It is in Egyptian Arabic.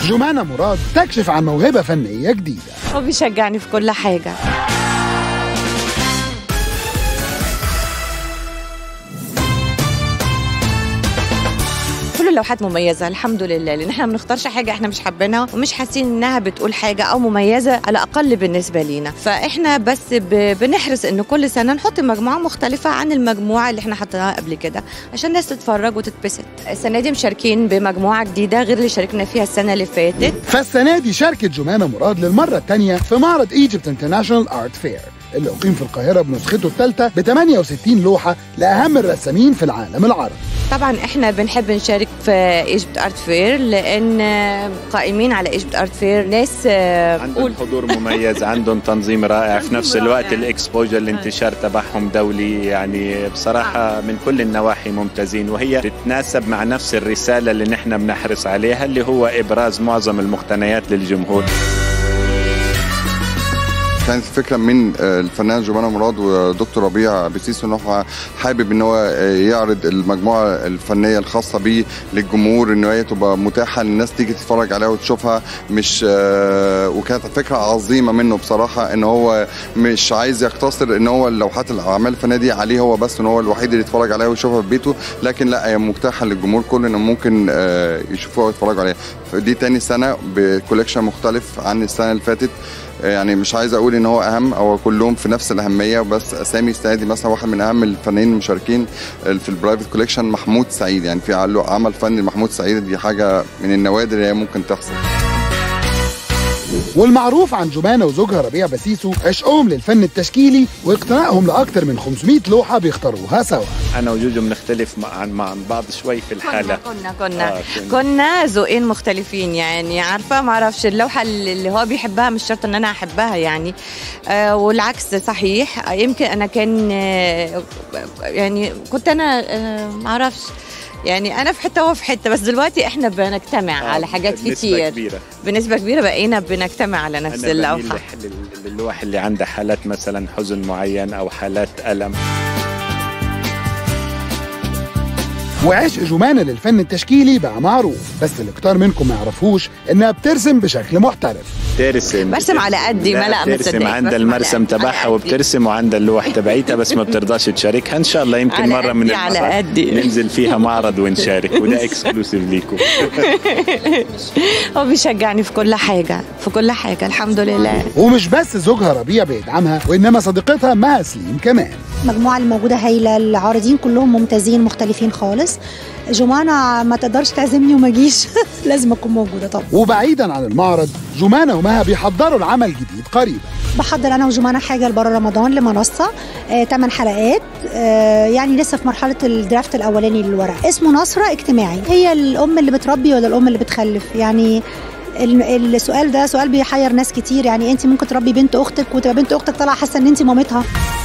جمانة مراد تكشف عن موهبة فنية جديدة هو بيشجعني في كل حاجة كل اللوحات مميزة الحمد لله لأن احنا ما بنختارش حاجة احنا مش حابينها ومش حاسين انها بتقول حاجة أو مميزة على الأقل بالنسبة لينا فاحنا بس ب... بنحرص ان كل سنة نحط مجموعة مختلفة عن المجموعة اللي احنا حطيناها قبل كده عشان الناس تتفرج وتتبسط السنة دي مشاركين بمجموعة جديدة غير اللي شاركنا فيها السنة اللي فاتت فالسنة دي شاركت جمانة مراد للمرة الثانية في معرض ايجيبت انترناشونال ارت فير اللي أقيم في القاهرة بنسخته الثالثة ب 68 لوحة لأهم الرسامين في العالم العربي طبعا احنا بنحب نشارك في ايجيبت ارت فير لان قائمين على ايجيبت ارت فير ناس عندهم حضور مميز عندهم تنظيم رائع في نفس الوقت الاكسبوجر الانتشار تبعهم دولي يعني بصراحه من كل النواحي ممتازين وهي تتناسب مع نفس الرساله اللي نحن بنحرص عليها اللي هو ابراز معظم المقتنيات للجمهور كانت الفكره من الفنان جمانة مراد ودكتور ربيع بسيسو ان هو حابب ان هو يعرض المجموعه الفنيه الخاصه بيه للجمهور ان هي تبقى متاحه للناس تيجي تتفرج عليها وتشوفها مش وكانت فكره عظيمه منه بصراحه ان هو مش عايز يقتصر ان هو اللوحات الاعمال الفنيه دي عليه هو بس ان هو الوحيد اللي يتفرج عليها ويشوفها في بيته لكن لا هي متاحه للجمهور كله انه ممكن يشوفوها ويتفرجوا عليها دي تاني سنه بكوليكشن مختلف عن السنه اللي فاتت يعني مش عايز اقول ان هو اهم او كلهم في نفس الاهميه بس اسامي السنه دي مثلا واحد من اهم الفنانين المشاركين في البرايفت كوليكشن محمود سعيد يعني في عمل فني لمحمود سعيد دي حاجه من النوادر اللي هي ممكن تحصل والمعروف عن جمانة وزوجها ربيع بسيسو عشقهم للفن التشكيلي واقتنائهم لأكثر من 500 لوحة بيختاروها سوا انا وجوجو بنختلف مع مع بعض شوي في الحاله كنا كنا آه كنا, كنا ذوقين مختلفين يعني عارفه ما اعرفش اللوحه اللي هو بيحبها مش شرط ان انا احبها يعني آه والعكس صحيح يمكن انا كان آه يعني كنت انا آه ما اعرفش يعني انا في حته وهو في حته بس دلوقتي احنا بنجتمع آه على حاجات بنسبة كتير كبيرة. بنسبه كبيره بقينا بنجتمع على نفس اللوحه اللوح اللي عندها حالات مثلا حزن معين او حالات الم وعشق جمانة للفن التشكيلي بقى معروف بس اللي كتار منكم ما يعرفوش انها بترسم بشكل محترف ترسم برسم على قدي ما لا بترسم عندها المرسم تبعها وبترسم وعندها اللوح تبعيتها بس ما بترضاش تشاركها ان شاء الله يمكن على مره من قدي على قدي. ننزل فيها معرض ونشارك وده اكسكلوسيف ليكم هو بيشجعني في كل حاجه في كل حاجه الحمد لله ومش بس زوجها ربيع بيدعمها وانما صديقتها مها سليم كمان المجموعه الموجوده هايله العارضين كلهم ممتازين مختلفين خالص جمانة ما تقدرش تعزمني وما اجيش لازم اكون موجوده طبعا وبعيدا عن المعرض جمانة ومها بيحضروا العمل جديد قريبا بحضر انا وجمانة حاجه لبره رمضان لمنصه 8 آه حلقات آه يعني لسه في مرحله الدرافت الاولاني للورق اسمه نصره اجتماعي هي الام اللي بتربي ولا الام اللي بتخلف يعني السؤال ده سؤال بيحير ناس كتير يعني انت ممكن تربي بنت اختك وتبقى بنت اختك طالعه حاسه ان انت مامتها